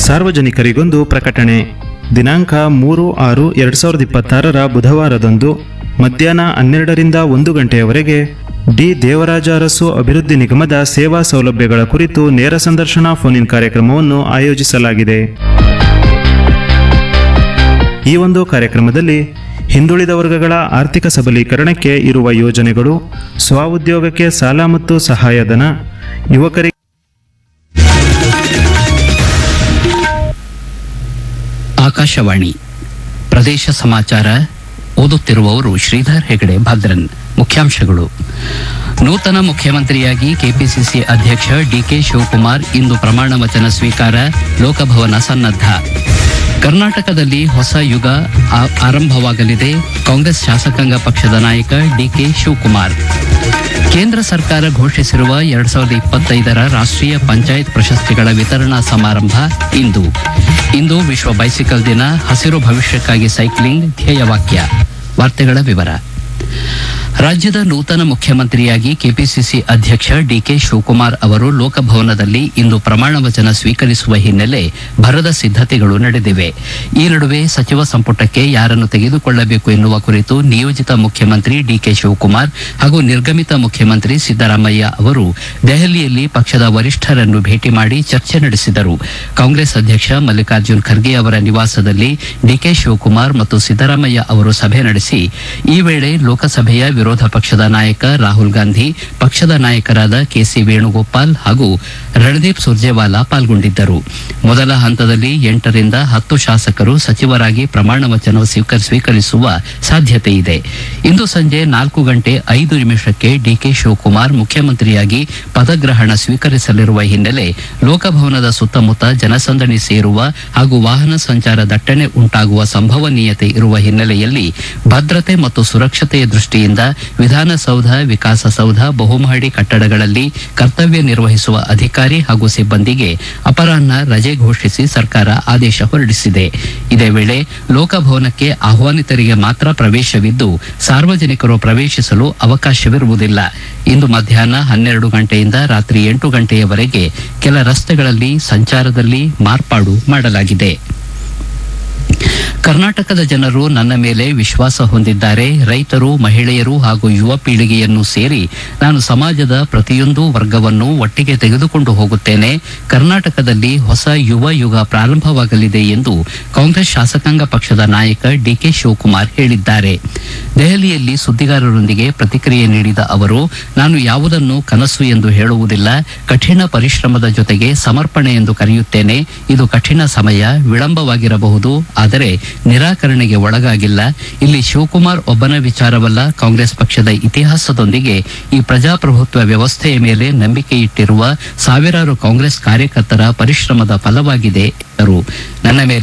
ಸಾರ್ವಜನಿಕರಿಗೊಂದು ಪ್ರಕಟಣೆ ದಿನಾಂಕ ಮೂರು ಆರು ಎರಡು ಸಾವಿರದ ಇಪ್ಪತ್ತಾರರ ಬುಧವಾರದಂದು ಮಧ್ಯಾಹ್ನ ಹನ್ನೆರಡರಿಂದ ಒಂದು ಗಂಟೆಯವರೆಗೆ ಡಿ ದೇವರಾಜ ಅರಸು ಅಭಿವೃದ್ಧಿ ನಿಗಮದ ಸೇವಾ ಸೌಲಭ್ಯಗಳ ಕುರಿತು ನೇರ ಸಂದರ್ಶನ ಫೋನ್ ಇನ್ ಕಾರ್ಯಕ್ರಮವನ್ನು ಆಯೋಜಿಸಲಾಗಿದೆ ಈ ಒಂದು ಕಾರ್ಯಕ್ರಮದಲ್ಲಿ ಹಿಂದುಳಿದ ವರ್ಗಗಳ ಆರ್ಥಿಕ ಸಬಲೀಕರಣಕ್ಕೆ ಇರುವ ಯೋಜನೆಗಳು ಸ್ವಉದ್ಯೋಗಕ್ಕೆ ಸಾಲ ಮತ್ತು ಸಹಾಯಧನ ಯುವಕರಿಗೆ ಆಕಾಶವಾಣಿ ಪ್ರದೇಶ ಸಮಾಚಾರ ಓದುತ್ತಿರುವವರು ಶ್ರೀಧರ್ ಹೆಗಡೆ ಭದ್ರನ್ ಮುಖ್ಯಾಂಶಗಳು ನೂತನ ಮುಖ್ಯಮಂತ್ರಿಯಾಗಿ ಕೆಪಿಸಿಸಿ ಅಧ್ಯಕ್ಷ ಡಿಕೆ ಶಿವಕುಮಾರ್ ಇಂದು ಪ್ರಮಾಣ ವಚನ ಸ್ವೀಕಾರ ಲೋಕಭವನ ಸನ್ನದ್ಧ ಕರ್ನಾಟಕದಲ್ಲಿ ಹೊಸ ಯುಗ ಆ- ಆರಂಭವಾಗಲಿದೆ ಕಾಂಗ್ರೆಸ್ ಶಾಸಕಾಂಗ ಪಕ್ಷದ ನಾಯಕ ಡಿಕೆ ಶಿವಕುಮಾರ್ ಕೇಂದ್ರ ಸರ್ಕಾರ ಘೋಷಿಸಿರುವ ಎರಡ್ ಸಾವಿರದ ಇಪ್ಪತ್ತೈದರ ರಾಷ್ಟ್ರೀಯ ಪಂಚಾಯತ್ ಪ್ರಶಸ್ತಿಗಳ ವಿತರಣಾ ಸಮಾರಂಭ ಇಂದು ಇಂದು ವಿಶ್ವ ಬೈಸಿಕಲ್ ದಿನ ಹಸಿರು ಭವಿಷ್ಯಕ್ಕಾಗಿ ಸೈಕ್ಲಿಂಗ್ ಧ್ಯೇಯವಾಕ್ಯ ವಾರ್ತೆಗಳ ವಿವರ ರಾಜ್ಯದ ನೂತನ ಮುಖ್ಯಮಂತ್ರಿಯಾಗಿ ಕೆಪಿಸಿಸಿ ಅಧ್ಯಕ್ಷ ಡಿಕೆ ಶಿವಕುಮಾರ್ ಅವರು ಲೋಕಭವನದಲ್ಲಿ ಇಂದು ಪ್ರಮಾಣ ವಚನ ಸ್ವೀಕರಿಸುವ ಹಿನ್ನೆಲೆ ಭರದ ಸಿದ್ಧತೆಗಳು ನಡೆದಿವೆ ಈ ನಡುವೆ ಸಚಿವ ಸಂಪುಟಕ್ಕೆ ಯಾರನ್ನು ತೆಗೆದುಕೊಳ್ಳಬೇಕು ಎನ್ನುವ ಕುರಿತು ನಿಯೋಜಿತ ಮುಖ್ಯಮಂತ್ರಿ ಡಿಕೆ ಶಿವಕುಮಾರ್ ಹಾಗೂ ನಿರ್ಗಮಿತ ಮುಖ್ಯಮಂತ್ರಿ ಸಿದ್ದರಾಮಯ್ಯ ಅವರು ದೆಹಲಿಯಲ್ಲಿ ಪಕ್ಷದ ವರಿಷ್ಠರನ್ನು ಭೇಟಿ ಮಾಡಿ ಚರ್ಚೆ ನಡೆಸಿದರು ಕಾಂಗ್ರೆಸ್ ಅಧ್ಯಕ್ಷ ಮಲ್ಲಿಕಾರ್ಜುನ್ ಖರ್ಗೆ ಅವರ ನಿವಾಸದಲ್ಲಿ ಡಿಕೆ ಶಿವಕುಮಾರ್ ಮತ್ತು ಸಿದ್ದರಾಮಯ್ಯ ಅವರು ಸಭೆ ನಡೆಸಿ ಈ ವೇಳೆ ಲೋಕಸಭೆಯ ವಿರೋಧ ಪಕ್ಷದ ನಾಯಕ ರಾಹುಲ್ ಗಾಂಧಿ ಪಕ್ಷದ ನಾಯಕರಾದ ಕೆಸಿ ವೇಣುಗೋಪಾಲ್ ಹಾಗೂ ರಣದೀಪ್ ಸುರ್ಜೇವಾಲಾ ಪಾಲ್ಗೊಂಡಿದ್ದರು ಮೊದಲ ಹಂತದಲ್ಲಿ ಎಂಟರಿಂದ ಹತ್ತು ಶಾಸಕರು ಸಚಿವರಾಗಿ ಪ್ರಮಾಣ ವಚನ ಸ್ವೀಕರ್- ಸ್ವೀಕರಿಸುವ ಸಾಧ್ಯತೆ ಇದೆ ಇಂದು ಸಂಜೆ ನಾಲ್ಕು ಗಂಟೆ ಐದು ನಿಮಿಷಕ್ಕೆ ಡಿಕೆ ಶಿವಕುಮಾರ್ ಮುಖ್ಯಮಂತ್ರಿಯಾಗಿ ಪದಗ್ರಹಣ ಸ್ವೀಕರಿಸಲಿರುವ ಹಿನ್ನೆಲೆ ಲೋಕಭವನದ ಸುತ್ತಮುತ್ತ ಜನಸಂದಣಿ ಸೇರುವ ಹಾಗೂ ವಾಹನ ಸಂಚಾರ ದಟ್ಟಣೆ ಉಂಟಾಗುವ ಸಂಭವನೀಯತೆ ಇರುವ ಹಿನ್ನೆಲೆಯಲ್ಲಿ ಭದ್ರತೆ ಮತ್ತು ಸುರಕ್ಷತೆಯ ದೃಷ್ಟಿಯಿಂದ ವಿಧಾನಸೌಧ ವಿಕಾಸಸೌಧ ಬಹುಮಹಡಿ ಕಟ್ಟಡಗಳಲ್ಲಿ ಕರ್ತವ್ಯ ನಿರ್ವಹಿಸುವ ಅಧಿಕಾರಿ ಹಾಗೂ ಸಿಬ್ಬಂದಿಗೆ ಅಪರಾಹ್ನ ರಜೆ ಘೋಷಿಸಿ ಸರ್ಕಾರ ಆದೇಶ ಹೊರಡಿಸಿದೆ ಇದೇ ವೇಳೆ ಲೋಕಭವನಕ್ಕೆ ಆಹ್ವಾನಿತರಿಗೆ ಮಾತ್ರ ಪ್ರವೇಶವಿದ್ದು ಸಾರ್ವಜನಿಕರು ಪ್ರವೇಶಿಸಲು ಅವಕಾಶವಿರುವುದಿಲ್ಲ ಇಂದು ಮಧ್ಯಾಹ್ನ ಹನ್ನೆರಡು ಗಂಟೆಯಿಂದ ರಾತ್ರಿ ಎಂಟು ಗಂಟೆಯವರೆಗೆ ಕೆಲ ರಸ್ತೆಗಳಲ್ಲಿ ಸಂಚಾರದಲ್ಲಿ ಮಾರ್ಪಾಡು ಮಾಡಲಾಗಿದೆ ಕರ್ನಾಟಕದ ಜನರು ನನ್ನ ಮೇಲೆ ವಿಶ್ವಾಸ ಹೊಂದಿದ್ದಾರೆ ರೈತರು ಮಹಿಳೆಯರು ಹಾಗೂ ಯುವ ಪೀಳಿಗೆಯನ್ನು ಸೇರಿ ನಾನು ಸಮಾಜದ ಪ್ರತಿಯೊಂದು ವರ್ಗವನ್ನು ಒಟ್ಟಿಗೆ ತೆಗೆದುಕೊಂಡು ಹೋಗುತ್ತೇನೆ ಕರ್ನಾಟಕದಲ್ಲಿ ಹೊಸ ಯುವ ಯುಗ ಪ್ರಾರಂಭವಾಗಲಿದೆ ಎಂದು ಕಾಂಗ್ರೆಸ್ ಶಾಸಕಾಂಗ ಪಕ್ಷದ ನಾಯಕ ಡಿಕೆ ಶಿವಕುಮಾರ್ ಹೇಳಿದ್ದಾರೆ ದೆಹಲಿಯಲ್ಲಿ ಸುದ್ದಿಗಾರರೊಂದಿಗೆ ಪ್ರತಿಕ್ರಿಯೆ ನೀಡಿದ ಅವರು ನಾನು ಯಾವುದನ್ನು ಕನಸು ಎಂದು ಹೇಳುವುದಿಲ್ಲ ಕಠಿಣ ಪರಿಶ್ರಮದ ಜೊತೆಗೆ ಸಮರ್ಪಣೆ ಎಂದು ಕರೆಯುತ್ತೇನೆ ಇದು ಕಠಿಣ ಸಮಯ ವಿಳಂಬವಾಗಿರಬಹುದು ಆದರೆ ನಿರಾಕರಣೆಗೆ ಒಳಗಾಗಿಲ್ಲ ಇಲ್ಲಿ ಶಿವಕುಮಾರ್ ಒಬ್ಬನ ವಿಚಾರವಲ್ಲ ಕಾಂಗ್ರೆಸ್ ಪಕ್ಷದ ಇತಿಹಾಸದೊಂದಿಗೆ ಈ ಪ್ರಜಾಪ್ರಭುತ್ವ ವ್ಯವಸ್ಥೆಯ ಮೇಲೆ ನಂಬಿಕೆ ಇಟ್ಟಿರುವ ಸಾವಿರಾರು ಕಾಂಗ್ರೆಸ್ ಕಾರ್ಯಕರ್ತರ ಪರಿಶ್ರಮದ ಫಲವಾಗಿದೆ ಎಂದರು ನನ್ನ ಮೇಲೆ